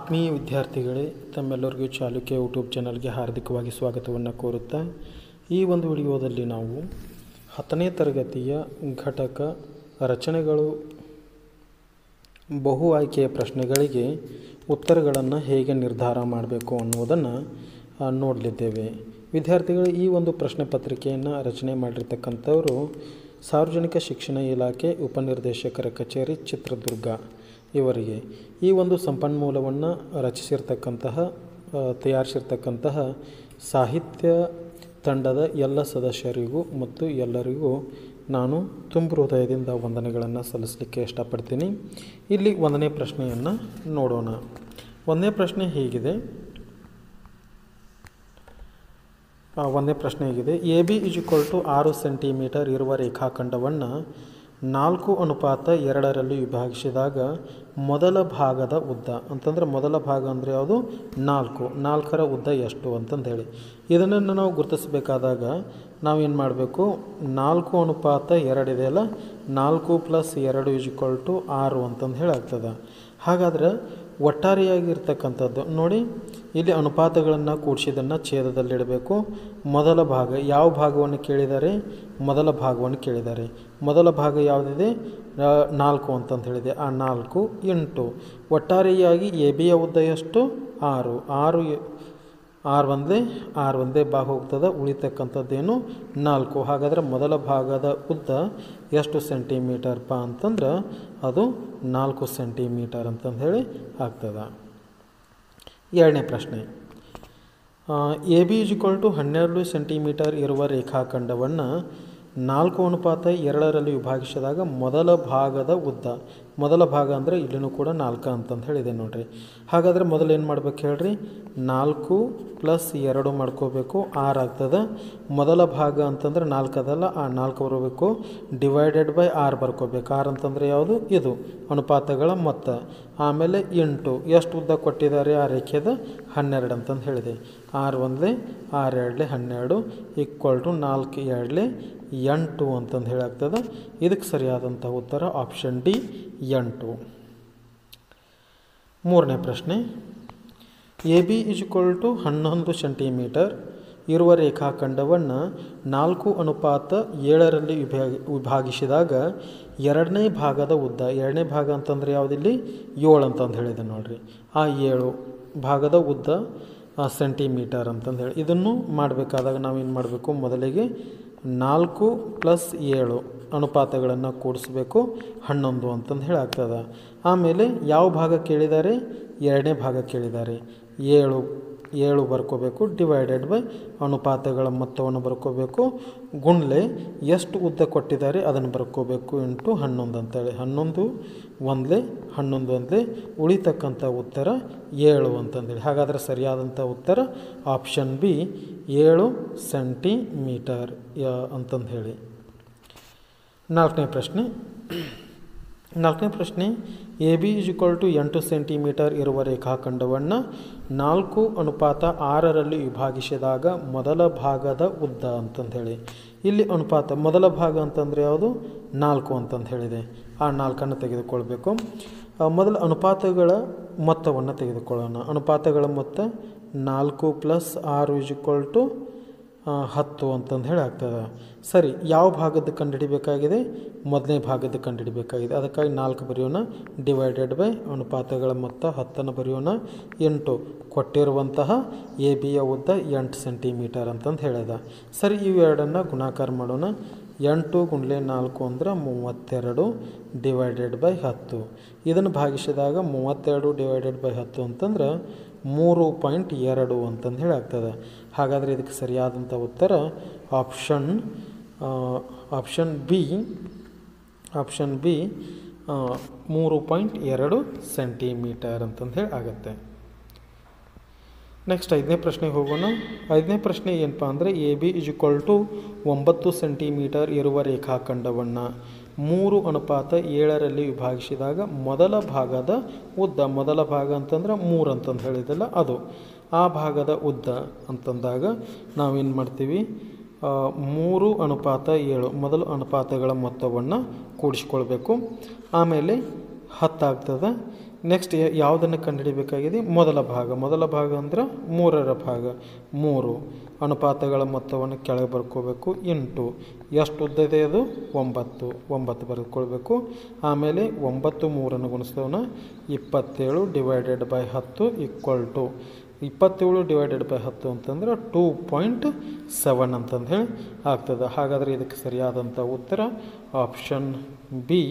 ಆತ್ಮೀಯ ವಿದ್ಯಾರ್ಥಿಗಳೇ ತಮ್ಮೆಲ್ಲರಿಗೂ ಚಾಲುಕ್ಯ ಯೂಟ್ಯೂಬ್ ಚಾನಲ್ಗೆ ಹಾರ್ದಿಕವಾಗಿ ಸ್ವಾಗತವನ್ನು ಕೋರುತ್ತಾ ಈ ಒಂದು ವಿಡಿಯೋದಲ್ಲಿ ನಾವು ಹತ್ತನೇ ತರಗತಿಯ ಘಟಕ ರಚನೆಗಳು ಬಹು ಆಯ್ಕೆಯ ಪ್ರಶ್ನೆಗಳಿಗೆ ಉತ್ತರಗಳನ್ನು ಹೇಗೆ ನಿರ್ಧಾರ ಮಾಡಬೇಕು ಅನ್ನುವುದನ್ನು ಆ, ನೋಡಲಿದ್ದೇವೆ ವಿದ್ಯಾರ್ಥಿಗಳು ಈ ಒಂದು ಪ್ರಶ್ನೆ ಪತ್ರಿಕೆಯನ್ನು ರಚನೆ ಮಾಡಿರ್ತಕ್ಕಂಥವರು ಸಾರ್ವಜನಿಕ ಶಿಕ್ಷಣ ಇಲಾಖೆ ಉಪನಿರ್ದೇಶಕರ ಕಚೇರಿ ಚಿತ್ರದುರ್ಗ ಇವರಿಗೆ ಈ ಒಂದು ಸಂಪನ್ಮೂಲವನ್ನು ರಚಿಸಿರ್ತಕ್ಕಂತಹ ಆ, ತಯಾರಿಸಿರ್ತಕ್ಕಂತಹ ಸಾಹಿತ್ಯ ತಂಡದ ಎಲ್ಲ ಸದಸ್ಯರಿಗೂ ಮತ್ತು ಎಲ್ಲರಿಗೂ ನಾನು ತುಂಬ ಹೃದಯದಿಂದ ವಂದನೆಗಳನ್ನು ಸಲ್ಲಿಸಲಿಕ್ಕೆ ಇಷ್ಟಪಡ್ತೀನಿ ಇಲ್ಲಿ ಒಂದನೇ ಪ್ರಶ್ನೆಯನ್ನು ನೋಡೋಣ ಒಂದನೇ ಪ್ರಶ್ನೆ ಹೀಗಿದೆ ಆ, ಒಂದನೇ ಪ್ರಶ್ನೆ ಹೇಗಿದೆ A B is equal to ಆರು ಸೆಂಟಿಮೀಟರ್ ಇರುವ ರೇಖಾಖಂಡವನ್ನು ನಾಲ್ಕು ಅನುಪಾತ ಎರಡರಲ್ಲಿ ವಿಭಾಗಿಸಿದಾಗ ಮೊದಲ ಭಾಗದ ಉದ್ದ ಅಂತಂದರೆ ಮೊದಲ ಭಾಗ ಅಂದರೆ ಯಾವುದು ನಾಲ್ಕು ನಾಲ್ಕರ ಉದ್ದ ಎಷ್ಟು ಅಂತಂದು ಹೇಳಿ ಇದನ್ನು ನಾವು ಗುರುತಿಸಬೇಕಾದಾಗ ನಾವೇನು ಮಾಡಬೇಕು ನಾಲ್ಕು ಅನುಪಾತ ಎರಡಿದೆಯಲ್ಲ ನಾಲ್ಕು ಪ್ಲಸ್ ಎರಡು ಇಸ್ ಈಕ್ವಲ್ ಟು ಆರು ಅಂತಂದು ಹೇಳಾಗ್ತದೆ ಹಾಗಾದ್ರೆ ಒಟ್ಟಾರೆಯಾಗಿರ್ತಕ್ಕಂಥದ್ದು ನೋಡಿ ಇಲ್ಲಿ ಅನುಪಾತಗಳನ್ನು ಕೂಡಿಸಿದ್ದನ್ನು ಛೇದದಲ್ಲಿಡಬೇಕು ಮೊದಲ ಭಾಗ ಯಾವ ಭಾಗವನ್ನು ಕೇಳಿದ್ದಾರೆ ಮೊದಲ ಭಾಗವನ್ನು ಕೇಳಿದ್ದಾರೆ ಮೊದಲ ಭಾಗ ಯಾವುದಿದೆ ಆ, ನಾಲ್ಕು ಅಂತಂತ ಹೇಳಿದೆ ಆ ನಾಲ್ಕು ಎಂಟು ಒಟ್ಟಾರೆಯಾಗಿ ಎ ಬಿಯ ಉದ್ದ ಎಷ್ಟು ಆರು ಆರು ಎ- ಆರು ಒಂದೇ ಆರು ಒಂದೇ ಭಾಗ ಹೋಗ್ತದೆ ಉಳಿತಕ್ಕಂಥದ್ದೇನು ನಾಲ್ಕು ಹಾಗಾದರೆ ಮೊದಲ ಭಾಗದ ಉದ್ದ ಎಷ್ಟು ಸೆಂಟಿಮೀಟರ್ ಪ ಅಂತಂದ್ರೆ ಅದು ನಾಲ್ಕು ಸೆಂಟಿಮೀಟರ್ ಅಂತಂದು ಹೇಳಿ ಆಗ್ತದೆ ಎರಡನೇ ಪ್ರಶ್ನೆ A B is equal to ಹನ್ನೆರಡು ಸೆಂಟಿಮೀಟರ್ ಇರುವ ರೇಖಾಖಂಡವನ್ನು ನಾಲ್ಕು ಅನುಪಾತ ಎರಡರಲ್ಲಿ ವಿಭಾಗಿಸಿದಾಗ ಮೊದಲ ಭಾಗದ ಉದ್ದ ಮೊದಲ ಭಾಗ ಅಂದರೆ ಇಲ್ಲಿನೂ ಕೂಡ ನಾಲ್ಕು ಅಂತಂದು ಹೇಳಿದೆ ನೋಡ್ರಿ ಹಾಗಾದರೆ ಮೊದಲು ಏನು ಮಾಡ್ಬೇಕು ಹೇಳ್ರಿ ನಾಲ್ಕು ಪ್ಲಸ್ ಎರಡು ಮಾಡ್ಕೋಬೇಕು ಆರು ಆಗ್ತದೆ ಮೊದಲ ಭಾಗ ಅಂತಂದ್ರೆ ನಾಲ್ಕು ಅದಲ್ಲ ಆ ನಾಲ್ಕು ಬರಬೇಕು ಡಿವೈಡೆಡ್ ಬೈ ಆರು ಬರ್ಕೋಬೇಕು ಆರು ಅಂತಂದರೆ ಯಾವುದು ಇದು ಅನುಪಾತಗಳ ಮೊತ್ತ ಆಮೇಲೆ ಎಂಟು ಎಷ್ಟು ಉದ್ದ ಕೊಟ್ಟಿದ್ದಾರೆ ಆ ರೇಖೆದ ಹನ್ನೆರಡು ಅಂತಂದು ಹೇಳಿದೆ ಆರು ಒಂದಲೇ ಆರು ಎರಡಲೆ ಹನ್ನೆರಡು ಈಕ್ವಲ್ ಟು ನಾಲ್ಕು ಎರಡಲೆ ಎಂಟು ಅಂತಂದು ಹೇಳಾಗ್ತದೆ ಇದಕ್ಕೆ ಸರಿಯಾದಂಥ ಉತ್ತರ ಆಪ್ಷನ್ ಡಿ ಎಂಟು ಮೂರನೇ ಪ್ರಶ್ನೆ A B is equal to ಹನ್ನೊಂದು ಸೆಂಟಿಮೀಟರ್ ಇರುವ ರೇಖಾಖಂಡವನ್ನು ನಾಲ್ಕು ಅನುಪಾತ ಏಳರಲ್ಲಿ ವಿಭಾಗ ವಿಭಾಗಿಸಿದಾಗ ಎರಡನೇ ಭಾಗದ ಉದ್ದ ಎರಡನೇ ಭಾಗ ಅಂತಂದರೆ ಯಾವುದಿಲ್ಲಿ ಏಳು ಅಂತಂದು ಹೇಳಿದೆ ನೋಡ್ರಿ ಆ ಏಳು ಭಾಗದ ಉದ್ದ ಆ, ಸೆಂಟಿಮೀಟರ್ ಅಂತಂದು ಹೇಳಿ ಇದನ್ನು ಮಾಡಬೇಕಾದಾಗ ನಾವೇನು ಮಾಡಬೇಕು ಮೊದಲಿಗೆ ನಾಲ್ಕು ಪ್ಲಸ್ ಏಳು ಅನುಪಾತಗಳನ್ನು ಕೂಡಿಸ್ಬೇಕು ಹನ್ನೊಂದು ಅಂತಂದು ಹೇಳಾಗ್ತದೆ ಆಮೇಲೆ ಯಾವ ಭಾಗ ಕೇಳಿದ್ದಾರೆ ಎರಡನೇ ಭಾಗ ಕೇಳಿದ್ದಾರೆ ಏಳು ಏಳು ಬರ್ಕೋಬೇಕು ಡಿವೈಡೆಡ್ ಬೈ ಅನುಪಾತಗಳ ಮೊತ್ತವನ್ನು ಬರ್ಕೋಬೇಕು ಗುಂಡ್ಲೆ ಎಷ್ಟು ಉದ್ದ ಕೊಟ್ಟಿದ್ದಾರೆ ಅದನ್ನು ಬರ್ಕೋಬೇಕು ಇಂಟು ಹನ್ನೊಂದು ಅಂತೇಳಿ ಹನ್ನೊಂದು ಒಂದಲೇ ಹನ್ನೊಂದು ಒಂದಲೇ ಉಳಿತಕ್ಕಂಥ ಉತ್ತರ ಏಳು ಅಂತಂದೇಳಿ ಹಾಗಾದರೆ ಸರಿಯಾದಂಥ ಉತ್ತರ ಆಪ್ಷನ್ ಬಿ ಏಳು ಸೆಂಟಿಮೀಟರ್ ಅಂತಂದು ಹೇಳಿ ನಾಲ್ಕನೇ ಪ್ರಶ್ನೆ ನಾಲ್ಕನೇ ಪ್ರಶ್ನೆ A B is equal to ಎಂಟು ಸೆಂಟಿಮೀಟರ್ ಇರುವ ರೇಖಾಖಂಡವನ್ನು ನಾಲ್ಕು ಅನುಪಾತ ಆರರಲ್ಲಿ ವಿಭಾಗಿಸಿದಾಗ ಮೊದಲ ಭಾಗದ ಉದ್ದ ಅಂತಂದು ಹೇಳಿ ಇಲ್ಲಿ ಅನುಪಾತ ಮೊದಲ ಭಾಗ ಅಂತಂದರೆ ಯಾವುದು ನಾಲ್ಕು ಅಂತಂದು ಹೇಳಿದೆ ಆ ನಾಲ್ಕನ್ನು ತೆಗೆದುಕೊಳ್ಬೇಕು ಆ, ಮೊದಲ ಅನುಪಾತಗಳ ಮೊತ್ತವನ್ನು ತೆಗೆದುಕೊಳ್ಳೋಣ ಅನುಪಾತಗಳ ಮೊತ್ತ ನಾಲ್ಕು ಪ್ಲಸ್ ಆರು ಇಸ್ ಈಕ್ವಲ್ ಟು ಆ, ಹತ್ತು ಅಂತಂದು ಹೇಳಿ ಆಗ್ತದೆ ಸರಿ ಯಾವ ಭಾಗದ ಕಂಡುಹಿಡಿಬೇಕಾಗಿದೆ ಮೊದಲನೇ ಭಾಗದ ಕಂಡುಹಿಡಿಬೇಕಾಗಿದೆ ಅದಕ್ಕಾಗಿ ನಾಲ್ಕು ಬರೆಯೋಣ ಡಿವೈಡೆಡ್ ಬೈ ಅನುಪಾತಗಳ ಮೊತ್ತ ಹತ್ತನ್ನು ಬರೆಯೋಣ ಎಂಟು ಕೊಟ್ಟಿರುವಂತಹ ಎ ಬಿಯ ಉದ್ದ ಎಂಟು ಸೆಂಟಿಮೀಟರ್ ಅಂತಂದು ಹೇಳಿದ ಸರಿ ಇವೆರಡನ್ನು ಗುಣಾಕಾರ ಮಾಡೋಣ ಎಂಟು ಗುಂಡ್ಲೆ ನಾಲ್ಕು ಅಂದ್ರೆ ಮೂವತ್ತೆರಡು ಡಿವೈಡೆಡ್ ಬೈ ಹತ್ತು ಇದನ್ನು ಭಾಗಿಸಿದಾಗ ಮೂವತ್ತೆರಡು ಡಿವೈಡೆಡ್ ಬೈ ಹತ್ತು ಅಂತಂದ್ರೆ ಮೂರು ಪಾಯಿಂಟ್ ಎರಡು ಅಂತಂದು ಹೇಳಿ ಆಗ್ತದೆ ಹಾಗಾದರೆ ಇದಕ್ಕೆ ಸರಿಯಾದಂಥ ಉತ್ತರ option option B option B ಮೂರು ಪಾಯಿಂಟ್ ಎರಡು ಸೆಂಟಿಮೀಟರ್ ಅಂತಂದು ಹೇಳಿ ಆಗುತ್ತೆ ನೆಕ್ಸ್ಟ್ ಐದನೇ ಪ್ರಶ್ನೆಗೆ ಹೋಗೋಣ ಐದನೇ ಪ್ರಶ್ನೆ ಏನಪ್ಪ ಅಂದರೆ A B is equal to ಒಂಬತ್ತು ಸೆಂಟಿಮೀಟರ್ ಇರುವ ರೇಖಾಖಂಡವನ್ನು ಮೂರು ಅನುಪಾತ ಏಳರಲ್ಲಿ ವಿಭಾಗಿಸಿದಾಗ ಮೊದಲ ಭಾಗದ ಉದ್ದ ಮೊದಲ ಭಾಗ ಅಂತಂದ್ರೆ ಮೂರು ಅಂತಂದು ಹೇಳಿದಲ್ಲ ಅದು ಆ ಭಾಗದ ಉದ್ದ ಅಂತಂದಾಗ ನಾವೇನು ಮಾಡ್ತೀವಿ ಆ, ಮೂರು ಅನುಪಾತ ಏಳು ಮೊದಲು ಅನುಪಾತಗಳ ಮೊತ್ತವನ್ನು ಕೂಡಿಸ್ಕೊಳ್ಬೇಕು ಆಮೇಲೆ ಹತ್ತಾಗ್ತದೆ ನೆಕ್ಸ್ಟ್ ಯಾವುದನ್ನು ಕಂಡುಹಿಡಿಬೇಕಾಗಿದೆ ಮೊದಲ ಭಾಗ ಮೊದಲ ಭಾಗ ಅಂದ್ರೆ ಮೂರರ ಭಾಗ ಮೂರು ಅನುಪಾತಗಳ ಮೊತ್ತವನ್ನು ಕೆಳಗೆ ಬರ್ಕೋಬೇಕು ಎಂಟು ಎಷ್ಟು ಉದ್ದ ಇದೆ ಅದು ಒಂಬತ್ತು ಒಂಬತ್ತು ಬರೆದುಕೊಳ್ಬೇಕು ಆಮೇಲೆ ಒಂಬತ್ತು ಮೂರನ್ನು ಗುಣಿಸೋಣ ಇಪ್ಪತ್ತೇಳು ಡಿವೈಡೆಡ್ ಬೈ ಹತ್ತು ಈಕ್ವಲ್ ಟು ಇಪ್ಪತ್ತೇಳು ಡಿವೈಡೆಡ್ ಬೈ ಹತ್ತು ಅಂತಂದ್ರೆ ಟೂ ಪಾಯಿಂಟ್ ಸೆವೆನ್ ಅಂತಂದು ಹೇಳಿ ಆಗ್ತದೆ ಹಾಗಾದರೆ ಇದಕ್ಕೆ ಸರಿಯಾದಂಥ ಉತ್ತರ option B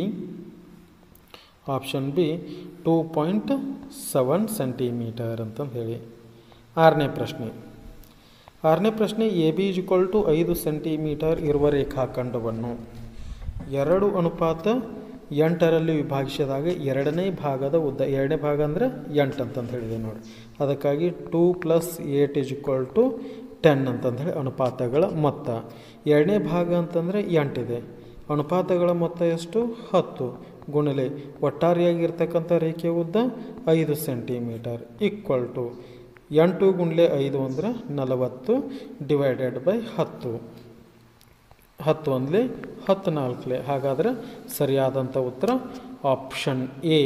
option B two point seven centimetre ಅಂತಂದು ಹೇಳಿ ಆರನೇ ಪ್ರಶ್ನೆ ಆರನೇ ಪ್ರಶ್ನೆ ಎ ಬಿ ಇಜ್ವಲ್ ಟು ಐದು ಸೆಂಟಿಮೀಟರ್ ಇರುವ ರೇಖಾಖಂಡವನ್ನು ಎರಡು ಅನುಪಾತ ಎಂಟರಲ್ಲಿ ವಿಭಾಗಿಸಿದಾಗ ಎರಡನೇ ಭಾಗದ ಉದ್ದ ಎರಡನೇ ಭಾಗ ಅಂದರೆ ಎಂಟು ಅಂತಂದು ಹೇಳಿದೆ ನೋಡಿ ಅದಕ್ಕಾಗಿ two plus eight is equal to ten ಅಂತಂದು ಹೇಳಿ ಅನುಪಾತಗಳ ಮೊತ್ತ ಎರಡನೇ ಭಾಗ ಅಂತಂದರೆ ಎಂಟಿದೆ ಅನುಪಾತಗಳ ಮೊತ್ತ ಎಷ್ಟು ಹತ್ತು ಗುಣಲೆ ಒಟ್ಟಾರೆಯಾಗಿರ್ತಕ್ಕಂಥ ರೇಖೆ ಉದ್ದ ಐದು ಸೆಂಟಿಮೀಟರ್ ಈಕ್ವಲ್ ಟು ಎಂಟು ಗುಂಡ್ಲೆ ಐದು ಅಂದರೆ ನಲವತ್ತು ಡಿವೈಡೆಡ್ ಬೈ ಹತ್ತು ಹತ್ತು ಒಂದ್ಲೆ ಹತ್ತು ನಾಲ್ಕಲೆ ಹಾಗಾದರೆ ಸರಿಯಾದಂಥ ಉತ್ತರ ಆಪ್ಷನ್ ಎ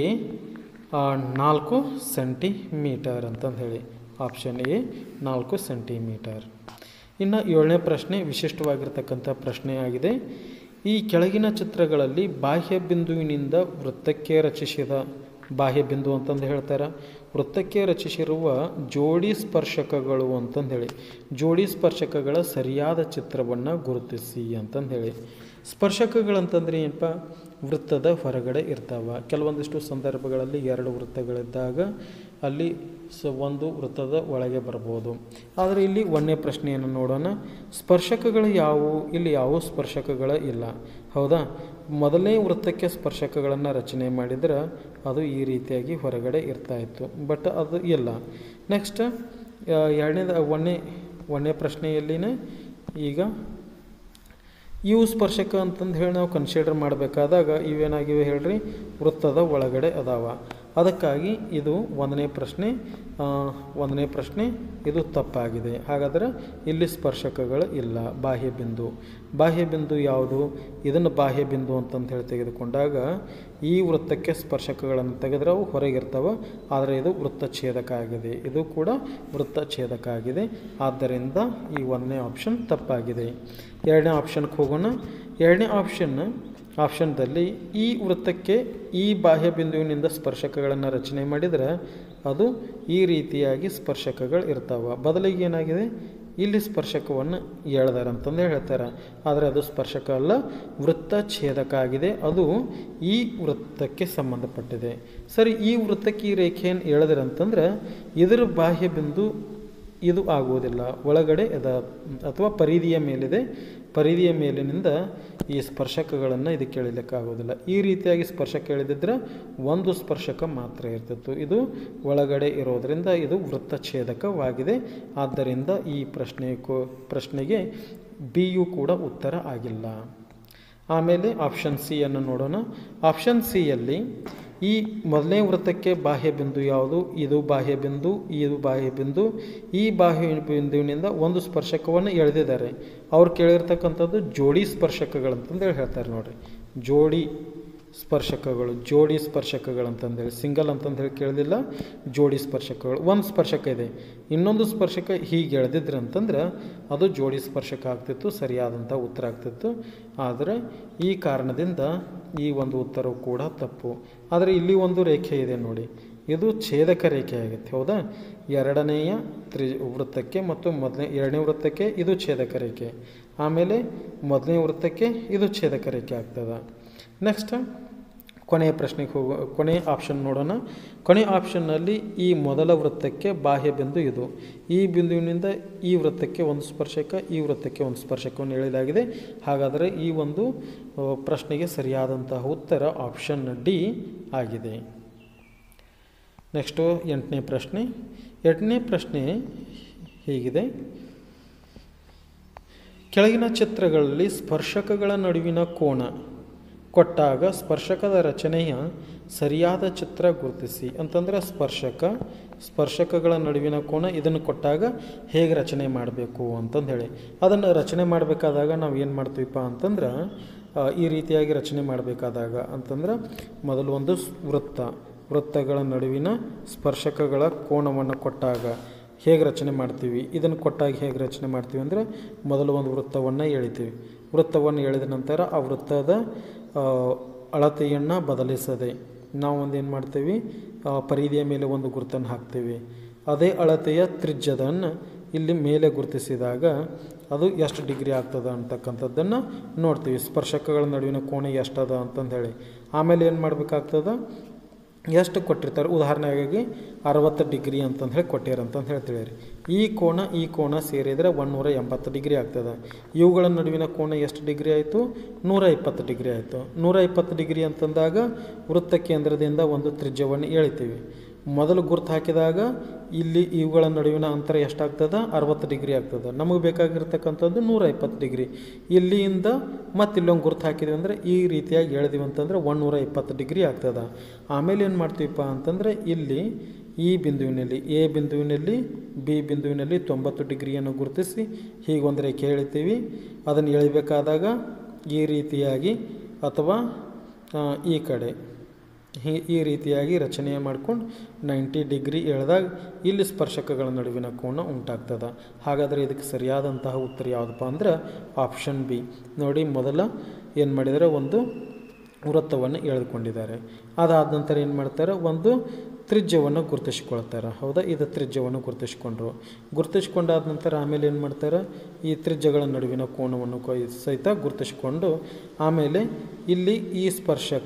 ನಾಲ್ಕು ಸೆಂಟಿಮೀಟರ್ ಅಂತಂದು ಹೇಳಿ ಆಪ್ಷನ್ ಎ ನಾಲ್ಕು ಸೆಂಟಿಮೀಟರ್ ಇನ್ನು ಏಳನೇ ಪ್ರಶ್ನೆ ವಿಶಿಷ್ಟವಾಗಿರ್ತಕ್ಕಂಥ ಪ್ರಶ್ನೆ ಆಗಿದೆ ಈ ಕೆಳಗಿನ ಚಿತ್ರಗಳಲ್ಲಿ ಬಾಹ್ಯ ಬಿಂದುವಿನಿಂದ ವೃತ್ತಕ್ಕೆ ರಚಿಸಿದ ಬಾಹ್ಯ ಬಿಂದು ಅಂತಂದು ಹೇಳ್ತಾರೆ ವೃತ್ತಕ್ಕೆ ರಚಿಸಿರುವ ಜೋಡಿ ಸ್ಪರ್ಶಕಗಳು ಅಂತಂದು ಹೇಳಿ ಜೋಡಿ ಸ್ಪರ್ಶಕಗಳ ಸರಿಯಾದ ಚಿತ್ರವನ್ನು ಗುರುತಿಸಿ ಅಂತಂದು ಹೇಳಿ ಸ್ಪರ್ಶಕಗಳಂತಂದ್ರೆ ಏನಪ್ಪ ವೃತ್ತದ ಹೊರಗಡೆ ಇರ್ತಾವ ಕೆಲವೊಂದಿಷ್ಟು ಸಂದರ್ಭಗಳಲ್ಲಿ ಎರಡು ವೃತ್ತಗಳಿದ್ದಾಗ ಅಲ್ಲಿ ಸ ಒಂದು ವೃತ್ತದ ಒಳಗೆ ಬರ್ಬೋದು ಆದರೆ ಇಲ್ಲಿ ಒಂದನೇ ಪ್ರಶ್ನೆಯನ್ನು ನೋಡೋಣ ಸ್ಪರ್ಶಕಗಳು ಯಾವುವು ಇಲ್ಲಿ ಯಾವ ಸ್ಪರ್ಶಕಗಳ ಇಲ್ಲ ಹೌದಾ ಮೊದಲನೇ ವೃತ್ತಕ್ಕೆ ಸ್ಪರ್ಶಕಗಳನ್ನು ರಚನೆ ಮಾಡಿದ್ರೆ ಅದು ಈ ರೀತಿಯಾಗಿ ಹೊರಗಡೆ ಇರ್ತಾ ಇತ್ತು ಬಟ್ ಅದು ಇಲ್ಲ ನೆಕ್ಸ್ಟ್ ಎರಡನೇದ ಒಂದನೇ ಒಂದನೇ ಪ್ರಶ್ನೆಯಲ್ಲಿನೇ ಈಗ ಇವು ಸ್ಪರ್ಶಕ ಅಂತಂದು ಹೇಳಿ ನಾವು ಕನ್ಸಿಡರ್ ಮಾಡಬೇಕಾದಾಗ ಇವೇನಾಗಿವೆ ಹೇಳ್ರಿ ವೃತ್ತದ ಒಳಗಡೆ ಅದಾವ ಅದಕ್ಕಾಗಿ ಇದು ಒಂದನೇ ಪ್ರಶ್ನೆ ಒಂದನೇ ಪ್ರಶ್ನೆ ಇದು ತಪ್ಪಾಗಿದೆ ಹಾಗಾದರೆ ಇಲ್ಲಿ ಸ್ಪರ್ಶಕಗಳು ಇಲ್ಲ ಬಾಹ್ಯ ಬಿಂದು ಬಾಹ್ಯ ಬಿಂದು ಯಾವುದು ಇದನ್ನು ಬಾಹ್ಯ ಬಿಂದು ಅಂತಂದು ಹೇಳಿ ತೆಗೆದುಕೊಂಡಾಗ ಈ ವೃತ್ತಕ್ಕೆ ಸ್ಪರ್ಶಕಗಳನ್ನು ತೆಗೆದ್ರೆ ಅವು ಹೊರಗಿರ್ತವೆ ಆದರೆ ಇದು ವೃತ್ತಛೇದಕ ಆಗಿದೆ ಇದು ಕೂಡ ವೃತ್ತಛೇದಕ ಆಗಿದೆ ಆದ್ದರಿಂದ ಈ ಒಂದನೇ ಆಪ್ಷನ್ ತಪ್ಪಾಗಿದೆ ಎರಡನೇ ಆಪ್ಷನ್ಗೆ ಹೋಗೋಣ ಎರಡನೇ ಆಪ್ಷನ್ ಆಪ್ಷನ್ದಲ್ಲಿ ಈ ವೃತ್ತಕ್ಕೆ ಈ ಬಾಹ್ಯ ಬಿಂದುವಿನಿಂದ ಸ್ಪರ್ಶಕಗಳನ್ನು ರಚನೆ ಮಾಡಿದರೆ ಅದು ಈ ರೀತಿಯಾಗಿ ಸ್ಪರ್ಶಕಗಳು ಇರ್ತಾವೆ ಬದಲಿಗೆ ಏನಾಗಿದೆ ಇಲ್ಲಿ ಸ್ಪರ್ಶಕವನ್ನು ಎಳ್ದಾರ ಅಂತಂದು ಹೇಳ್ತಾರೆ ಆದರೆ ಅದು ಸ್ಪರ್ಶಕ ಅಲ್ಲ ವೃತ್ತ ಛೇದಕ ಆಗಿದೆ ಅದು ಈ ವೃತ್ತಕ್ಕೆ ಸಂಬಂಧಪಟ್ಟಿದೆ ಸರಿ ಈ ವೃತ್ತಕ್ಕೆ ಈ ರೇಖೆಯನ್ನು ಎಳೆದ್ರೆ ಅಂತಂದ್ರೆ ಇದರ ಬಾಹ್ಯ ಬಿಂದು ಇದು ಆಗುವುದಿಲ್ಲ ಒಳಗಡೆ ಅದ ಅಥವಾ ಪರಿಧಿಯ ಮೇಲಿದೆ ಪರಿಧಿಯ ಮೇಲಿನಿಂದ ಈ ಸ್ಪರ್ಶಕಗಳನ್ನು ಇದಕ್ಕೆ ಎಳಿಲಿಕ್ಕಾಗೋದಿಲ್ಲ ಈ ರೀತಿಯಾಗಿ ಸ್ಪರ್ಶಕ ಎಳೆದಿದ್ರೆ ಒಂದು ಸ್ಪರ್ಶಕ ಮಾತ್ರ ಇರ್ತಿತ್ತು ಇದು ಒಳಗಡೆ ಇರೋದರಿಂದ ಇದು ವೃತ್ತಛೇದಕವಾಗಿದೆ ಆದ್ದರಿಂದ ಈ ಪ್ರಶ್ನೆ ಪ್ರಶ್ನೆಗೆ ಬಿ ಯು ಕೂಡ ಉತ್ತರ ಆಗಿಲ್ಲ ಆಮೇಲೆ ಆಪ್ಷನ್ ಸಿಯನ್ನು ನೋಡೋಣ ಆಪ್ಷನ್ ಸಿಯಲ್ಲಿ ಈ ಮೊದಲನೇ ವೃತ್ತಕ್ಕೆ ಬಾಹ್ಯ ಬಿಂದು ಯಾವುದು ಇದು ಬಾಹ್ಯ ಬಿಂದು ಇದು ಬಾಹ್ಯ ಬಿಂದು ಈ ಬಾಹ್ಯ ಬಿಂದುವಿನಿಂದ ಒಂದು ಸ್ಪರ್ಶಕವನ್ನು ಎಳೆದಿದ್ದಾರೆ ಅವ್ರು ಕೇಳಿರ್ತಕ್ಕಂಥದ್ದು ಜೋಡಿ ಸ್ಪರ್ಶಕಗಳಂತಂದೇಳಿ ಹೇಳ್ತಾರೆ ನೋಡ್ರಿ ಜೋಡಿ ಸ್ಪರ್ಶಕಗಳು ಜೋಡಿ ಸ್ಪರ್ಶಕಗಳು ಅಂತಂದೇಳಿ ಸಿಂಗಲ್ ಅಂತಂದೇಳಿ ಕೇಳಿದಿಲ್ಲ ಜೋಡಿ ಸ್ಪರ್ಶಕಗಳು ಒಂದು ಸ್ಪರ್ಶಕ ಇದೆ ಇನ್ನೊಂದು ಸ್ಪರ್ಶಕ ಹೀಗೆ ಎಳೆದಿದ್ರು ಅಂತಂದ್ರೆ ಅದು ಜೋಡಿ ಸ್ಪರ್ಶಕ ಆಗ್ತಿತ್ತು ಸರಿಯಾದಂಥ ಉತ್ತರ ಆಗ್ತಿತ್ತು ಆದರೆ ಈ ಕಾರಣದಿಂದ ಈ ಒಂದು ಉತ್ತರವು ಕೂಡ ತಪ್ಪು ಆದರೆ ಇಲ್ಲಿ ಒಂದು ರೇಖೆ ಇದೆ ನೋಡಿ ಇದು ಛೇದಕ ರೇಖೆ ಆಗುತ್ತೆ ಹೌದಾ ಎರಡನೆಯ ತ್ರಿ ವೃತ್ತಕ್ಕೆ ಮತ್ತು ಮೊದಲನೇ ಎರಡನೇ ವೃತ್ತಕ್ಕೆ ಇದು ಛೇದಕ ರೇಖೆ ಆಮೇಲೆ ಮೊದಲನೇ ವೃತ್ತಕ್ಕೆ ಇದು ಛೇದಕ ರೇಖೆ ಆಗ್ತದೆ ನೆಕ್ಸ್ಟ್ ಕೊನೆಯ ಪ್ರಶ್ನೆಗೆ ಹೋಗೋ ಕೊನೆಯ ಆಪ್ಷನ್ ನೋಡೋಣ ಕೊನೆಯ ಆಪ್ಷನ್ನಲ್ಲಿ ಈ ಮೊದಲ ವೃತ್ತಕ್ಕೆ ಬಾಹ್ಯ ಬಿಂದು ಇದು ಈ ಬಿಂದುವಿನಿಂದ ಈ ವೃತ್ತಕ್ಕೆ ಒಂದು ಸ್ಪರ್ಶಕ ಈ ವೃತ್ತಕ್ಕೆ ಒಂದು ಸ್ಪರ್ಶಕವನ್ನು ಎಳೆಯಲಾಗಿದೆ ಹಾಗಾದರೆ ಈ ಒಂದು ಪ್ರಶ್ನೆಗೆ ಸರಿಯಾದಂತಹ ಉತ್ತರ ಆಪ್ಷನ್ ಡಿ ಆಗಿದೆ ನೆಕ್ಸ್ಟು ಎಂಟನೇ ಪ್ರಶ್ನೆ ಎಂಟನೇ ಪ್ರಶ್ನೆ ಹೀಗಿದೆ ಕೆಳಗಿನ ಚಿತ್ರಗಳಲ್ಲಿ ಸ್ಪರ್ಶಕಗಳ ನಡುವಿನ ಕೋನ ಕೊಟ್ಟಾಗ ಸ್ಪರ್ಶಕದ ರಚನೆಯ ಸರಿಯಾದ ಚಿತ್ರ ಗುರುತಿಸಿ ಅಂತಂದರೆ ಸ್ಪರ್ಶಕ ಸ್ಪರ್ಶಕಗಳ ನಡುವಿನ ಕೋನ ಇದನ್ನು ಕೊಟ್ಟಾಗ ಹೇಗೆ ರಚನೆ ಮಾಡಬೇಕು ಅಂತಂದು ಹೇಳಿ ಅದನ್ನು ರಚನೆ ಮಾಡಬೇಕಾದಾಗ ನಾವು ಏನು ಮಾಡ್ತೀವಪ್ಪ ಅಂತಂದ್ರೆ ಈ ರೀತಿಯಾಗಿ ರಚನೆ ಮಾಡಬೇಕಾದಾಗ ಅಂತಂದ್ರೆ ಮೊದಲು ಒಂದು ವೃತ್ತ ವೃತ್ತಗಳ ನಡುವಿನ ಸ್ಪರ್ಶಕಗಳ ಕೋನವನ್ನು ಕೊಟ್ಟಾಗ ಹೇಗೆ ರಚನೆ ಮಾಡ್ತೀವಿ ಇದನ್ನು ಕೊಟ್ಟಾಗ ಹೇಗೆ ರಚನೆ ಮಾಡ್ತೀವಿ ಅಂದರೆ ಮೊದಲು ಒಂದು ವೃತ್ತವನ್ನು ಎಳಿತೀವಿ ವೃತ್ತವನ್ನು ಎಳೆದ ನಂತರ ಆ ವೃತ್ತದ ಆ, ಅಳತೆಯನ್ನು ಬದಲಿಸದೆ ನಾವು ಒಂದು ಏನು ಮಾಡ್ತೀವಿ ಆ, ಪರಿಧಿಯ ಮೇಲೆ ಒಂದು ಗುರುತನ್ನು ಹಾಕ್ತೀವಿ ಅದೇ ಅಳತೆಯ ತ್ರಿಜ್ಯದನ್ನು ಇಲ್ಲಿ ಮೇಲೆ ಗುರುತಿಸಿದಾಗ ಅದು ಎಷ್ಟು ಡಿಗ್ರಿ ಆಗ್ತದೆ ಅಂತಕ್ಕಂಥದ್ದನ್ನು ನೋಡ್ತೀವಿ ಸ್ಪರ್ಶಕಗಳ ನಡುವಿನ ಕೋಣೆ ಎಷ್ಟದ ಅಂತಂದು ಹೇಳಿ ಆಮೇಲೆ ಏನು ಮಾಡಬೇಕಾಗ್ತದೆ ಎಷ್ಟು ಕೊಟ್ಟಿರ್ತಾರೆ ಉದಾಹರಣೆಗಾಗಿ ಅರವತ್ತು ಡಿಗ್ರಿ ಅಂತಂದು ಹೇಳಿ ಕೊಟ್ಟಿರ ಅಂತಂದು ಹೇಳ್ತೀವಿ ರೀ ಈ ಕೋನ ಈ ಕೋನ ಸೇರಿದರೆ ಒಂದುನೂರ ಎಂಬತ್ತು ಡಿಗ್ರಿ ಆಗ್ತದೆ ಇವುಗಳ ನಡುವಿನ ಕೋನ ಎಷ್ಟು ಡಿಗ್ರಿ ಆಯಿತು ನೂರ ಇಪ್ಪತ್ತು ಡಿಗ್ರಿ ಆಯಿತು ನೂರ ಇಪ್ಪತ್ತು ಡಿಗ್ರಿ ಅಂತಂದಾಗ ವೃತ್ತ ಕೇಂದ್ರದಿಂದ ಒಂದು ತ್ರಿಜ್ಯವನ್ನು ಎಳಿತೀವಿ ಮೊದಲು ಗುರ್ತು ಹಾಕಿದಾಗ ಇಲ್ಲಿ ಇವುಗಳ ನಡುವಿನ ಅಂತರ ಎಷ್ಟಾಗ್ತದೆ ಅರವತ್ತು ಡಿಗ್ರಿ ಆಗ್ತದೆ ನಮಗೆ ಬೇಕಾಗಿರ್ತಕ್ಕಂಥದ್ದು ನೂರ ಇಪ್ಪತ್ತು ಡಿಗ್ರಿ ಇಲ್ಲಿಂದ ಮತ್ತೆ ಇಲ್ಲೊಂದು ಗುರ್ತು ಹಾಕಿದ್ವಿ ಅಂದರೆ ಈ ರೀತಿಯಾಗಿ ಎಳೆದಿವಿ ಅಂತಂದರೆ ಒಂದುನೂರ ಇಪ್ಪತ್ತು ಡಿಗ್ರಿ ಆಗ್ತದೆ ಆಮೇಲೆ ಏನು ಮಾಡ್ತೀವಪ್ಪ ಅಂತಂದರೆ ಇಲ್ಲಿ ಈ ಬಿಂದುವಿನಲ್ಲಿ ಎ ಬಿಂದುವಿನಲ್ಲಿ ಬಿ ಬಿಂದುವಿನಲ್ಲಿ ತೊಂಬತ್ತು ಡಿಗ್ರಿಯನ್ನು ಗುರುತಿಸಿ ಹೀಗೆ ಒಂದು ರೇಖೆ ಎಳಿತೀವಿ ಅದನ್ನು ಎಳಿಬೇಕಾದಾಗ ಈ ರೀತಿಯಾಗಿ ಅಥವಾ ಆ, ಈ ಕಡೆ ಹೀ ಈ ರೀತಿಯಾಗಿ ರಚನೆ ಮಾಡ್ಕೊಂಡು ನೈಂಟಿ ಡಿಗ್ರಿ ಎಳೆದಾಗ ಇಲ್ಲಿ ಸ್ಪರ್ಶಕಗಳ ನಡುವಿನ ಕೋನ ಉಂಟಾಗ್ತದೆ ಹಾಗಾದರೆ ಇದಕ್ಕೆ ಸರಿಯಾದಂತಹ ಉತ್ತರ ಯಾವುದಪ್ಪ ಅಂದ್ರೆ ಆಪ್ಷನ್ ಬಿ ನೋಡಿ ಮೊದಲ ಏನು ಮಾಡಿದರೆ ಒಂದು ವೃತ್ತವನ್ನು ಎಳೆದುಕೊಂಡಿದ್ದಾರೆ ಅದಾದ ನಂತರ ಏನು ಮಾಡ್ತಾರೆ ಒಂದು ತ್ರಿಜ್ಯವನ್ನು ಗುರುತಿಸ್ಕೊಳ್ತಾರೆ ಹೌದಾ ಇದು ತ್ರಿಜ್ಯವನ್ನು ಗುರುತಿಸ್ಕೊಂಡ್ರು ಗುರುತಿಸ್ಕೊಂಡಾದ ನಂತರ ಆಮೇಲೆ ಏನು ಮಾಡ್ತಾರೆ ಈ ತ್ರಿಜ್ಯಗಳ ನಡುವಿನ ಕೋನವನ್ನು ಕೊಯ್ ಸಹಿತ ಗುರುತಿಸ್ಕೊಂಡು ಆಮೇಲೆ ಇಲ್ಲಿ ಈ ಸ್ಪರ್ಶಕ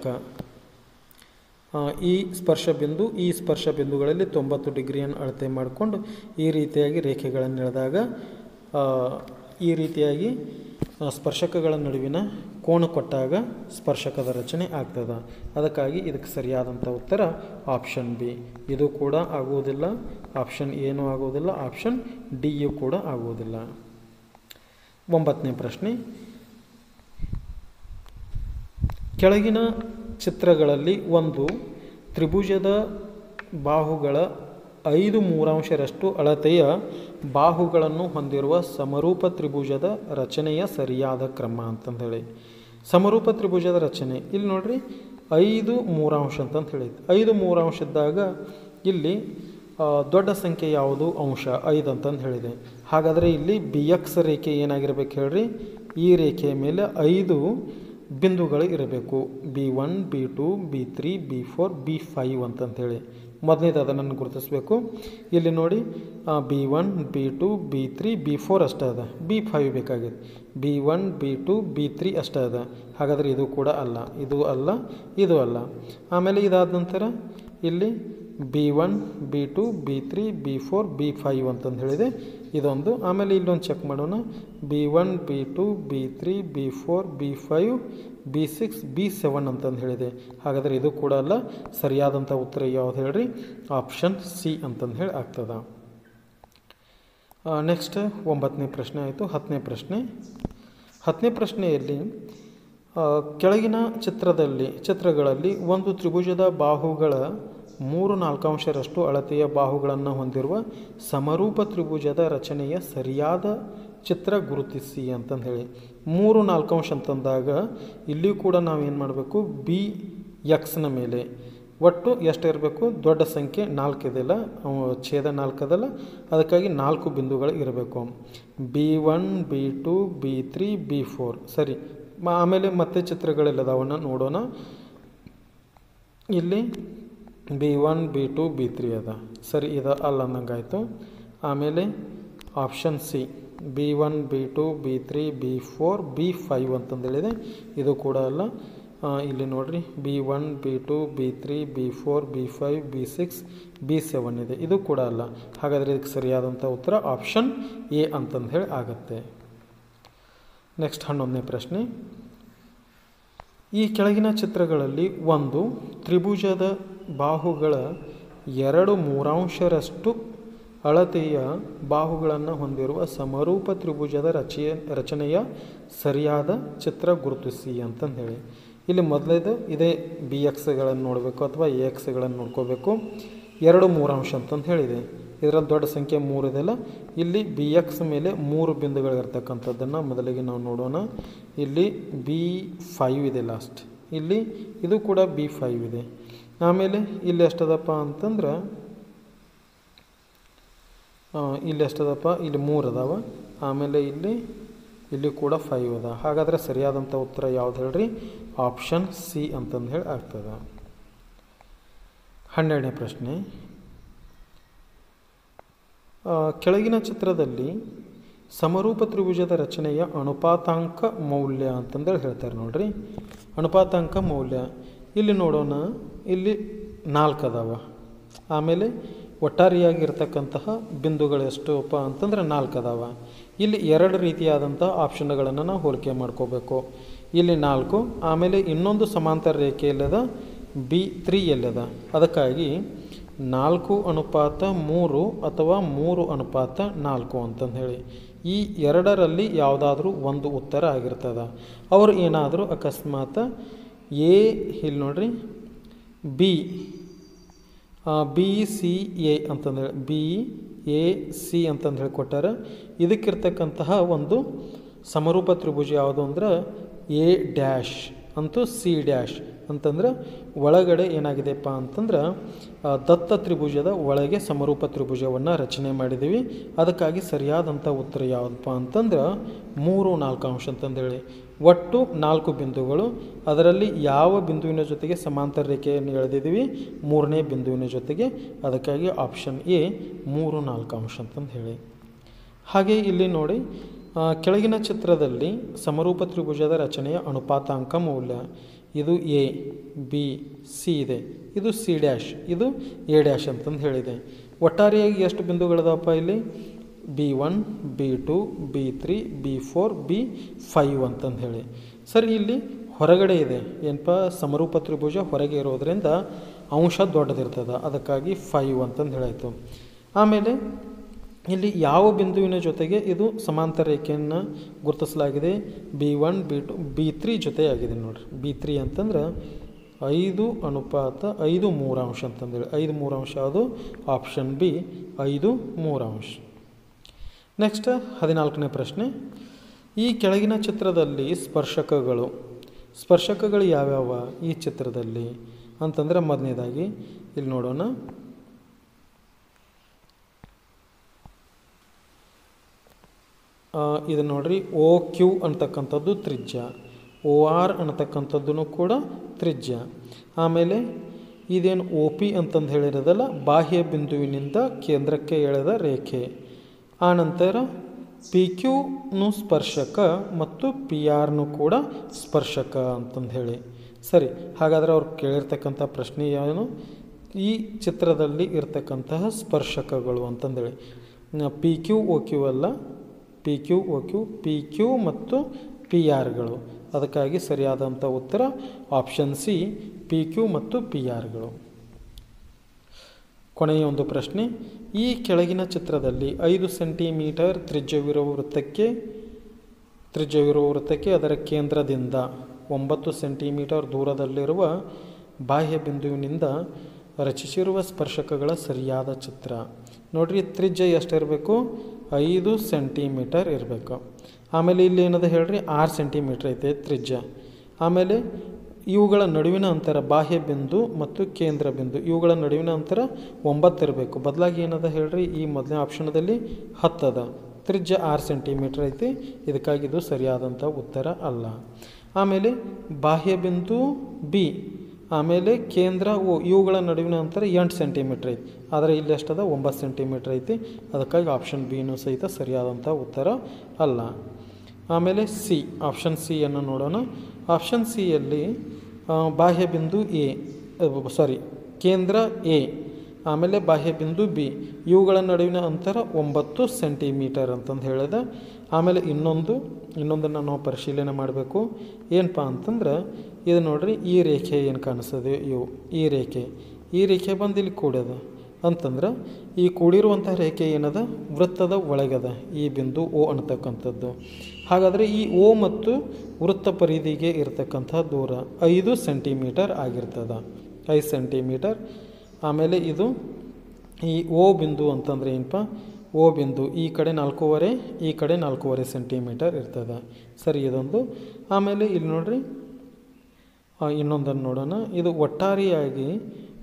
ಆ, ಈ ಸ್ಪರ್ಶ ಬಿಂದು ಈ ಸ್ಪರ್ಶ ಬಿಂದುಗಳಲ್ಲಿ ತೊಂಬತ್ತು ಡಿಗ್ರಿಯನ್ನು ಅಳತೆ ಮಾಡಿಕೊಂಡು ಈ ರೀತಿಯಾಗಿ ರೇಖೆಗಳನ್ನು ಎಳೆದಾಗ ಆ, ಈ ರೀತಿಯಾಗಿ ಆ, ಸ್ಪರ್ಶಕಗಳ ನಡುವಿನ ಕೋನ ಕೊಟ್ಟಾಗ ಸ್ಪರ್ಶಕದ ರಚನೆ ಆಗ್ತದೆ ಅದಕ್ಕಾಗಿ ಇದಕ್ಕೆ ಸರಿಯಾದಂಥ ಉತ್ತರ ಆಪ್ಷನ್ ಬಿ ಇದು ಕೂಡ ಆಗುವುದಿಲ್ಲ ಆಪ್ಷನ್ ಏನೂ ಆಗುವುದಿಲ್ಲ ಆಪ್ಷನ್ ಡಿ ಯು ಕೂಡ ಆಗುವುದಿಲ್ಲ ಒಂಬತ್ತನೇ ಪ್ರಶ್ನೆ ಕೆಳಗಿನ ಚಿತ್ರಗಳಲ್ಲಿ ಒಂದು ತ್ರಿಭುಜದ ಬಾಹುಗಳ ಐದು ಮೂರಾಂಶರಷ್ಟು ಅಳತೆಯ ಬಾಹುಗಳನ್ನು ಹೊಂದಿರುವ ಸಮರೂಪ ತ್ರಿಭುಜದ ರಚನೆಯ ಸರಿಯಾದ ಕ್ರಮ ಅಂತಂದೇಳಿ ಸಮರೂಪ ತ್ರಿಭುಜದ ರಚನೆ ಇಲ್ಲಿ ನೋಡ್ರಿ ಐದು ಮೂರಾಂಶ ಅಂತಂತ ಹೇಳಿದ್ದು ಐದು ಮೂರಾಂಶದಾಗ ಇಲ್ಲಿ ಆ, ದೊಡ್ಡ ಸಂಖ್ಯೆ ಯಾವುದು ಅಂಶ ಐದು ಅಂತಂದು ಹೇಳಿದೆ ಹಾಗಾದರೆ ಇಲ್ಲಿ ಬಿ ಎಕ್ಸ್ ರೇಖೆ ಏನಾಗಿರ್ಬೇಕು ಹೇಳ್ರಿ ಈ ರೇಖೆಯ ಮೇಲೆ ಐದು ಬಿಂದುಗಳು ಇರಬೇಕು B one B two B three B four B five ಅಂತಂಥೇಳಿ ಮೊದಲನೇದು ಅದನ್ನು ಗುರುತಿಸ್ಬೇಕು ಇಲ್ಲಿ ನೋಡಿ B one B two B three B four ಅಷ್ಟೇ ಅದ ಬಿ ಫೈವ್ ಬೇಕಾಗಿದೆ B one B two B three ಅಷ್ಟೇ ಅದ ಹಾಗಾದರೆ ಇದು ಕೂಡ ಅಲ್ಲ ಇದು ಅಲ್ಲ ಇದು ಅಲ್ಲ ಆಮೇಲೆ ಇದಾದ ನಂತರ ಇಲ್ಲಿ B one B two B three B four B five ಅಂತಂದು ಹೇಳಿದೆ ಇದೊಂದು ಆಮೇಲೆ ಇಲ್ಲೊಂದು ಚೆಕ್ ಮಾಡೋಣ B one B two B three B four B five B six B seven ಅಂತಂದು ಹೇಳಿದೆ ಹಾಗಾದರೆ ಇದು ಕೂಡ ಅಲ್ಲ ಸರಿಯಾದಂಥ ಉತ್ತರ ಯಾವ್ದು ಹೇಳ್ರಿ ಆಪ್ಷನ್ ಸಿ ಅಂತಂದು ಹೇಳಿ ಆಗ್ತದೆ ನೆಕ್ಸ್ಟ್ ಒಂಬತ್ತನೇ ಪ್ರಶ್ನೆ ಆಯಿತು ಹತ್ತನೇ ಪ್ರಶ್ನೆ ಹತ್ತನೇ ಪ್ರಶ್ನೆಯಲ್ಲಿ ಆ, ಕೆಳಗಿನ ಚಿತ್ರದಲ್ಲಿ ಚಿತ್ರಗಳಲ್ಲಿ ಒಂದು ತ್ರಿಭುಜದ ಬಾಹುಗಳ ಮೂರು ನಾಲ್ಕಾಂಶರಷ್ಟು ಅಳತೆಯ ಬಾಹುಗಳನ್ನು ಹೊಂದಿರುವ ಸಮರೂಪ ತ್ರಿಭುಜದ ರಚನೆಯ ಸರಿಯಾದ ಚಿತ್ರ ಗುರುತಿಸಿ ಅಂತಂದು ಹೇಳಿ ಮೂರು ನಾಲ್ಕಾಂಶ ಅಂತಂದಾಗ ಇಲ್ಲಿಯೂ ಕೂಡ ನಾವು ಏನು ಮಾಡಬೇಕು ಬಿ ಎಕ್ಸ್ನ ಮೇಲೆ ಒಟ್ಟು ಎಷ್ಟು ಇರಬೇಕು ದೊಡ್ಡ ಸಂಖ್ಯೆ ನಾಲ್ಕು ಇದೆಯಲ್ಲ ಅವು ಛೇದ ನಾಲ್ಕು ಅದಲ್ಲ ಅದಕ್ಕಾಗಿ ನಾಲ್ಕು ಬಿಂದುಗಳು ಇರಬೇಕು B one B two B three B four ಸರಿ ಮ- ಆಮೇಲೆ ಮತ್ತೆ ಚಿತ್ರಗಳೆಲ್ಲದವನ್ನ ನೋಡೋಣ ಇಲ್ಲಿ B one B two B three ಅದ ಸರಿ ಇದು ಅಲ್ಲ ಅನ್ನಂಗಾಯ್ತು ಆಮೇಲೆ option C B one B two B three B four B five ಅಂತಂದೇಳಿದೆ ಇದು ಕೂಡ ಅಲ್ಲ ಆ, ಇಲ್ಲಿ ನೋಡ್ರಿ B one B two B three B four B five B six B seven ಇದೆ ಇದು ಕೂಡ ಅಲ್ಲ ಹಾಗಾದರೆ ಇದಕ್ಕೆ ಸರಿಯಾದಂಥ ಉತ್ತರ ಆಪ್ಷನ್ ಎ ಅಂತಂದು ಹೇಳಿ ಆಗುತ್ತೆ ನೆಕ್ಸ್ಟ್ ಹನ್ನೊಂದನೇ ಪ್ರಶ್ನೆ ಈ ಕೆಳಗಿನ ಚಿತ್ರಗಳಲ್ಲಿ ಒಂದು ತ್ರಿಭುಜದ ಬಾಹುಗಳ ಎರಡು ಮೂರಾಂಶರಷ್ಟು ಅಳತೆಯ ಬಾಹುಗಳನ್ನು ಹೊಂದಿರುವ ಸಮರೂಪ ತ್ರಿಭುಜದ ರಚೆಯ ರಚನೆಯ ಸರಿಯಾದ ಚಿತ್ರ ಗುರುತಿಸಿ ಅಂತಂದು ಹೇಳಿ ಇಲ್ಲಿ ಮೊದಲೇದು ಇದೇ ಬಿ ಎಕ್ಸ್ಗಳನ್ನು ನೋಡಬೇಕು ಅಥವಾ ಎ ಎಕ್ಸ್ಗಳನ್ನು ನೋಡ್ಕೋಬೇಕು ಎರಡು ಮೂರಾಂಶ ಅಂತಂದು ಹೇಳಿದೆ ಇದರಲ್ಲಿ ದೊಡ್ಡ ಸಂಖ್ಯೆ ಮೂರು ಇದೆಯಲ್ಲ ಇಲ್ಲಿ ಬಿ ಎಕ್ಸ್ ಮೇಲೆ ಮೂರು ಬಿಂದುಗಳಿರ್ತಕ್ಕಂಥದ್ದನ್ನು ಮೊದಲಿಗೆ ನಾವು ನೋಡೋಣ ಇಲ್ಲಿ ಬಿ ಫೈವ್ ಇದೆ ಲಾಸ್ಟ್ ಇಲ್ಲಿ ಇದು ಕೂಡ ಬಿ ಫೈವ್ ಇದೆ ಆಮೇಲೆ ಇಲ್ಲಿ ಎಷ್ಟದಪ್ಪ ಅಂತಂದ್ರೆ ಆ, ಇಲ್ಲಿ ಎಷ್ಟದಪ್ಪ ಇಲ್ಲಿ ಮೂರು ಅದಾವ ಆಮೇಲೆ ಇಲ್ಲಿ ಇಲ್ಲಿ ಕೂಡ ಫೈವ್ ಅದ ಹಾಗಾದರೆ ಸರಿಯಾದಂಥ ಉತ್ತರ ಯಾವ್ದು ಹೇಳ್ರಿ ಆಪ್ಷನ್ ಸಿ ಅಂತಂದು ಹೇಳಿ ಆಗ್ತದೆ ಹನ್ನೆರಡನೇ ಪ್ರಶ್ನೆ ಆ, ಕೆಳಗಿನ ಚಿತ್ರದಲ್ಲಿ ಸಮರೂಪ ತ್ರಿಭುಜದ ರಚನೆಯ ಅನುಪಾತಾಂಕ ಮೌಲ್ಯ ಅಂತಂದೇಳಿ ಹೇಳ್ತಾರೆ ನೋಡ್ರಿ ಅನುಪಾತಾಂಕ ಮೌಲ್ಯ ಇಲ್ಲಿ ನೋಡೋಣ ಇಲ್ಲಿ ನಾಲ್ಕು ಅದಾವ ಆಮೇಲೆ ಒಟ್ಟಾರೆಯಾಗಿರ್ತಕ್ಕಂತಹ ಬಿಂದುಗಳು ಎಷ್ಟುಪ್ಪ ಅಂತಂದ್ರೆ ನಾಲ್ಕು ಅದಾವ ಇಲ್ಲಿ ಎರಡು ರೀತಿಯಾದಂಥ ಆಪ್ಷನ್ಗಳನ್ನು ನಾವು ಹೋಲಿಕೆ ಮಾಡ್ಕೋಬೇಕು ಇಲ್ಲಿ ನಾಲ್ಕು ಆಮೇಲೆ ಇನ್ನೊಂದು ಸಮಾಂತರ ರೇಖೆ ಎಲ್ಲದ ಬಿ ತ್ರೀ ಎಲ್ಲದ ಅದಕ್ಕಾಗಿ ನಾಲ್ಕು ಅನುಪಾತ ಮೂರು ಅಥವಾ ಮೂರು ಅನುಪಾತ ನಾಲ್ಕು ಅಂತಂದು ಹೇಳಿ ಈ ಎರಡರಲ್ಲಿ ಯಾವುದಾದ್ರೂ ಒಂದು ಉತ್ತರ ಆಗಿರ್ತದೆ ಅವರು ಏನಾದರೂ ಅಕಸ್ಮಾತ್ ಎ ಇಲ್ಲಿ ನೋಡ್ರಿ ಬಿ ಬಿ ಸಿ ಎ ಅಂತಂದೇಳಿ ಬಿ ಎ ಸಿ ಅಂತಂದು ಹೇಳಿ ಕೊಟ್ಟಾರ ಇದಕ್ಕಿರ್ತಕ್ಕಂತಹ ಒಂದು ಸಮರೂಪ ತ್ರಿಭುಜ ಯಾವುದು ಅಂದ್ರೆ ಎ ಡ್ಯಾಶ್ ಅಂತೂ ಸಿ ಡ್ಯಾಶ್ ಅಂತಂದ್ರೆ ಒಳಗಡೆ ಏನಾಗಿದೆಪ್ಪ ಅಂತಂದ್ರೆ ಆ, ದತ್ತ ತ್ರಿಭುಜದ ಒಳಗೆ ಸಮರೂಪ ತ್ರಿಭುಜವನ್ನು ರಚನೆ ಮಾಡಿದ್ದೀವಿ ಅದಕ್ಕಾಗಿ ಸರಿಯಾದಂಥ ಉತ್ತರ ಯಾವುದಪ್ಪ ಅಂತಂದ್ರೆ ಮೂರು ನಾಲ್ಕು ಅಂಶ ಅಂತಂದೇಳಿ ಒಟ್ಟು ನಾಲ್ಕು ಬಿಂದುಗಳು ಅದರಲ್ಲಿ ಯಾವ ಬಿಂದುವಿನ ಜೊತೆಗೆ ಸಮಾಂತರ ರೇಖೆಯನ್ನು ಎಳೆದಿದ್ದೀವಿ ಮೂರನೇ ಬಿಂದುವಿನ ಜೊತೆಗೆ ಅದಕ್ಕಾಗಿ ಆಪ್ಷನ್ ಎ ಮೂರು ನಾಲ್ಕು ಅಂಶ ಅಂತಂದು ಹೇಳಿ ಹಾಗೆ ಇಲ್ಲಿ ನೋಡಿ ಆ, ಕೆಳಗಿನ ಚಿತ್ರದಲ್ಲಿ ಸಮರೂಪ ತ್ರಿಭುಜದ ರಚನೆಯ ಅನುಪಾತಾಂಕ ಮೌಲ್ಯ ಇದು ಎ ಬಿ ಸಿ ಇದೆ ಇದು ಸಿ ಡ್ಯಾಶ್ ಇದು ಎ ಡ್ಯಾಶ್ ಅಂತಂದು ಹೇಳಿದೆ ಒಟ್ಟಾರೆಯಾಗಿ ಎಷ್ಟು ಬಿಂದುಗಳಿದಾವಪ್ಪ ಇಲ್ಲಿ B one B two B three B four B five ಅಂತಂದು ಹೇಳಿ ಸರಿ ಇಲ್ಲಿ ಹೊರಗಡೆ ಇದೆ ಏನಪ್ಪ ಸಮರೂಪ ತ್ರಿಭುಜ ಹೊರಗೆ ಇರೋದ್ರಿಂದ ಅಂಶ ದೊಡ್ಡದಿರ್ತದೆ ಅದಕ್ಕಾಗಿ ಫೈವ್ ಅಂತಂದು ಹೇಳಾಯಿತು ಆಮೇಲೆ ಇಲ್ಲಿ ಯಾವ ಬಿಂದುವಿನ ಜೊತೆಗೆ ಇದು ಸಮಾಂತರ ರೇಖೆಯನ್ನು ಗುರುತಿಸಲಾಗಿದೆ B one B two B three ಜೊತೆಯಾಗಿದೆ ನೋಡ್ರಿ ಬಿ ತ್ರೀ ಅಂತಂದ್ರೆ ಐದು ಅನುಪಾತ ಐದು ಮೂರಾಂಶ ಅಂತಂದೇಳಿ ಐದು ಮೂರಾಂಶ ಅದು ಆಪ್ಷನ್ ಬಿ ಐದು ಮೂರಾಂಶ ನೆಕ್ಸ್ಟ್ ಹದಿನಾಲ್ಕನೇ ಪ್ರಶ್ನೆ ಈ ಕೆಳಗಿನ ಚಿತ್ರದಲ್ಲಿ ಸ್ಪರ್ಶಕಗಳು ಸ್ಪರ್ಶಕಗಳು ಯಾವ್ಯಾವ ಈ ಚಿತ್ರದಲ್ಲಿ ಅಂತಂದರೆ ಮೊದಲನೇದಾಗಿ ಇಲ್ಲಿ ನೋಡೋಣ ಆ, ಇದು ನೋಡ್ರಿ ಓ ಕ್ಯೂ ಅಂತಕ್ಕಂಥದ್ದು ತ್ರಿಜ್ಯ ಓ ಆರ್ ಅನ್ನತಕ್ಕಂಥದ್ದು ಕೂಡ ತ್ರಿಜ್ಯ ಆಮೇಲೆ ಇದೇನು ಒ ಪಿ ಅಂತಂದು ಹೇಳಿರೋದಲ್ಲ ಬಾಹ್ಯ ಬಿಂದುವಿನಿಂದ ಕೇಂದ್ರಕ್ಕೆ ಎಳೆದ ರೇಖೆ ಆನಂತರ ಪಿ ಕ್ಯೂನು ಸ್ಪರ್ಶಕ ಮತ್ತು ಪಿ ಆರ್ನು ಕೂಡ ಸ್ಪರ್ಶಕ ಅಂತಂದು ಹೇಳಿ ಸರಿ ಹಾಗಾದರೆ ಅವ್ರು ಕೇಳಿರ್ತಕ್ಕಂಥ ಪ್ರಶ್ನೆ ಏನು ಈ ಚಿತ್ರದಲ್ಲಿ ಇರ್ತಕ್ಕಂತಹ ಸ್ಪರ್ಶಕಗಳು ಅಂತಂದೇಳಿ ಪಿ ಕ್ಯೂ ಒ ಕ್ಯೂ ಅಲ್ಲ P Q O Q P Q ಮತ್ತು ಪಿ ಆರ್ಗಳು ಅದಕ್ಕಾಗಿ ಸರಿಯಾದಂಥ ಉತ್ತರ ಆಪ್ಷನ್ ಸಿ ಪಿ ಕ್ಯೂ ಮತ್ತು ಪಿ ಆರ್ಗಳು ಕೊನೆಯ ಒಂದು ಪ್ರಶ್ನೆ ಈ ಕೆಳಗಿನ ಚಿತ್ರದಲ್ಲಿ ಐದು ಸೆಂಟಿಮೀಟರ್ ತ್ರಿಜ್ಯವಿರುವ ವೃತ್ತಕ್ಕೆ ತ್ರಿಜ್ಯವಿರುವ ವೃತ್ತಕ್ಕೆ ಅದರ ಕೇಂದ್ರದಿಂದ ಒಂಬತ್ತು ಸೆಂಟಿಮೀಟರ್ ದೂರದಲ್ಲಿರುವ ಬಾಹ್ಯ ಬಿಂದುವಿನಿಂದ ರಚಿಸಿರುವ ಸ್ಪರ್ಶಕಗಳ ಸರಿಯಾದ ಚಿತ್ರ ನೋಡ್ರಿ ತ್ರಿಜ್ಯ ಎಷ್ಟಿರಬೇಕು ಐದು ಸೆಂಟಿಮೀಟರ್ ಇರಬೇಕು ಆಮೇಲೆ ಇಲ್ಲಿ ಏನದ ಹೇಳ್ರಿ ಆರು ಸೆಂಟಿಮೀಟ್ರ್ ಐತೆ ತ್ರಿಜ್ಯ ಆಮೇಲೆ ಇವುಗಳ ನಡುವಿನ ಅಂತರ ಬಾಹ್ಯ ಬಿಂದು ಮತ್ತು ಕೇಂದ್ರ ಬಿಂದು ಇವುಗಳ ನಡುವಿನ ಅಂತರ ಒಂಬತ್ತು ಇರಬೇಕು ಬದಲಾಗಿ ಏನದ ಹೇಳ್ರಿ ಈ ಮೊದಲನೇ ಆಪ್ಷನದಲ್ಲಿ ಹತ್ತದ ತ್ರಿಜ್ಯ ಆರು ಸೆಂಟಿಮೀಟ್ರ್ ಐತಿ ಇದಕ್ಕಾಗಿ ಇದು ಸರಿಯಾದಂಥ ಉತ್ತರ ಅಲ್ಲ ಆಮೇಲೆ ಬಾಹ್ಯ ಬಿಂದು ಬಿ ಆಮೇಲೆ ಕೇಂದ್ರ ಓ ಇವುಗಳ ನಡುವಿನ ಅಂತರ ಎಂಟು ಸೆಂಟಿಮೀಟ್ರ್ ಐತಿ ಆದರೆ ಇಲ್ಲಿ ಎಷ್ಟದ ಒಂಬತ್ತು ಸೆಂಟಿಮೀಟ್ರ್ ಐತಿ ಅದಕ್ಕಾಗಿ ಆಪ್ಷನ್ ಬಿನೂ ಸಹಿತ ಸರಿಯಾದಂಥ ಉತ್ತರ ಅಲ್ಲ ಆಮೇಲೆ ಸಿ ಆಪ್ಷನ್ ಸಿಯನ್ನು ನೋಡೋಣ ಆಪ್ಷನ್ ಸಿಯಲ್ಲಿ ಬಾಹ್ಯ ಬಿಂದು ಎ ಸಾರಿ ಕೇಂದ್ರ ಎ ಆಮೇಲೆ ಬಾಹ್ಯ ಬಿಂದು ಬಿ ಇವುಗಳ ನಡುವಿನ ಅಂತರ ಒಂಬತ್ತು ಸೆಂಟಿಮೀಟರ್ ಅಂತಂದು ಹೇಳಿದೆ ಆಮೇಲೆ ಇನ್ನೊಂದು ಇನ್ನೊಂದನ್ನು ನಾವು ಪರಿಶೀಲನೆ ಮಾಡಬೇಕು ಏನಪ್ಪ ಅಂತಂದ್ರೆ ಇದು ನೋಡ್ರಿ ಈ ರೇಖೆ ಏನು ಕಾಣಿಸ್ತದೆ ಇವು ಈ ರೇಖೆ ಈ ರೇಖೆ ಬಂದು ಇಲ್ಲಿ ಕೂಡ್ಯದ ಅಂತಂದ್ರೆ ಈ ಕೂಡಿರುವಂಥ ರೇಖೆ ಏನದ ವೃತ್ತದ ಒಳಗದ ಈ ಬಿಂದು ಓ ಅನ್ನತಕ್ಕಂಥದ್ದು ಹಾಗಾದರೆ ಈ ಓ ಮತ್ತು ವೃತ್ತ ಪರಿಧಿಗೆ ಇರತಕ್ಕಂಥ ದೂರ ಐದು ಸೆಂಟಿಮೀಟರ್ ಆಗಿರ್ತದೆ ಐದು ಸೆಂಟಿಮೀಟರ್ ಆಮೇಲೆ ಇದು ಈ ಓ ಬಿಂದು ಅಂತಂದರೆ ಏನಪ್ಪ ಓ ಬಿಂದು ಈ ಕಡೆ ನಾಲ್ಕೂವರೆ ಈ ಕಡೆ ನಾಲ್ಕೂವರೆ ಸೆಂಟಿಮೀಟರ್ ಇರ್ತದೆ ಸರಿ ಇದೊಂದು ಆಮೇಲೆ ಇಲ್ಲಿ ನೋಡ್ರಿ ಆ, ಇನ್ನೊಂದನ್ನು ನೋಡೋಣ ಇದು ಒಟ್ಟಾರೆಯಾಗಿ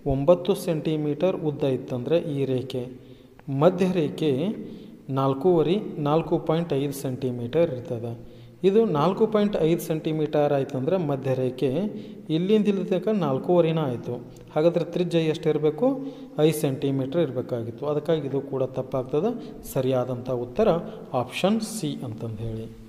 ಒಂಬತ್ತು ಸೆಂಟಿಮೀಟರ್ ಉದ್ದ ಇತ್ತಂದರೆ ಈ ರೇಖೆ ಮಧ್ಯ ರೇಖೆ ನಾಲ್ಕೂವರೆ ನಾಲ್ಕು ಪಾಯಿಂಟ್ ಐದು ಸೆಂಟಿಮೀಟರ್ ಇರ್ತದೆ ಇದು ನಾಲ್ಕು ಪಾಯಿಂಟ್ ಐದು ಸೆಂಟಿಮೀಟರ್ ಆಯ್ತಂದ್ರೆ ಮಧ್ಯ ರೇಖೆ ಇಲ್ಲಿಂದ ಇಲ್ಲಿ ತನಕ ನಾಲ್ಕೂವರೆನ ಆಯಿತು ಹಾಗಾದರೆ ತ್ರಿಜ್ಯ ಎಷ್ಟಿರಬೇಕು ಐದು ಸೆಂಟಿಮೀಟ್ರ್ ಇರಬೇಕಾಗಿತ್ತು ಅದಕ್ಕಾಗಿ ಇದು ಕೂಡ ತಪ್ಪಾಗ್ತದೆ ಸರಿಯಾದಂಥ ಉತ್ತರ ಆಪ್ಷನ್ ಸಿ ಅಂತಂದು ಹೇಳಿ